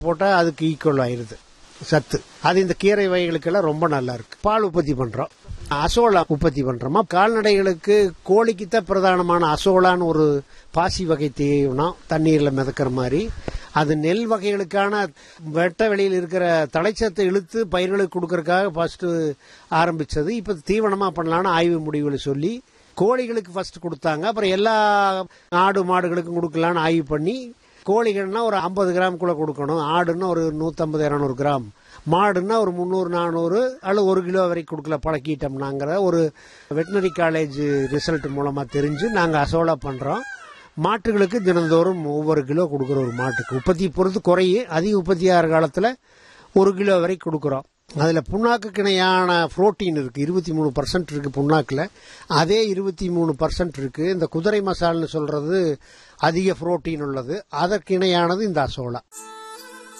போட்டால் அதுக்கு ஈக்குவல் ஆயிருது சத்து அது இந்த கீரை வகைகளுக்கெல்லாம் ரொம்ப நல்லா இருக்கு பால் உற்பத்தி பண்றோம் அசோலா உற்பத்தி பண்றோமா கால்நடைகளுக்கு கோழிக்கு தான் பிரதானமான அசோலான்னு ஒரு பாசி வகை தீவனம் தண்ணீர்ல மிதக்கிற மாதிரி அது நெல் வகைகளுக்கான வெட்ட வெளியில் இருக்கிற தலைச்சத்தை இழுத்து பயிர்களுக்கு கொடுக்கறதுக்காக ஃபர்ஸ்ட் ஆரம்பிச்சது இப்ப தீவனமா பண்ணலாம்னு ஆய்வு முடிவுகளை சொல்லி கோழிகளுக்கு ஃபர்ஸ்ட் கொடுத்தாங்க அப்புறம் எல்லா ஆடு மாடுகளுக்கும் கொடுக்கலான்னு ஆய்வு பண்ணி கோழிகள்னா ஒரு ஐம்பது கிராம்குள்ள கொடுக்கணும் ஆடுன்னா ஒரு நூற்றம்பது இரநூறு கிராம் மாடுன்னா ஒரு முந்நூறு நானூறு அல்லது ஒரு கிலோ வரைக்கும் கொடுக்கல பழக்கிட்டோம்னாங்கிற ஒரு வெட்டினரி காலேஜ் ரிசல்ட் மூலமாக தெரிஞ்சு நாங்கள் அசோலா பண்ணுறோம் மாட்டுகளுக்கு தினந்தோறும் ஒவ்வொரு கிலோ கொடுக்குற ஒரு மாட்டுக்கு உற்பத்தி பொறுத்து குறையும் அதிக உற்பத்தி ஆகிற காலத்தில் ஒரு கிலோ வரை கொடுக்குறோம் அதில் புண்ணாக்கு இணையான புரோட்டீன் இருக்குது இருபத்தி மூணு பர்சன்ட் இருக்குது புண்ணாக்கில் அதே இருபத்தி மூணு பர்சன்ட் இருக்குது இந்த குதிரை மசால்னு சொல்கிறது அதிக புரோட்டீன் உள்ளது அதற்கு இணையானது இந்த அசோலா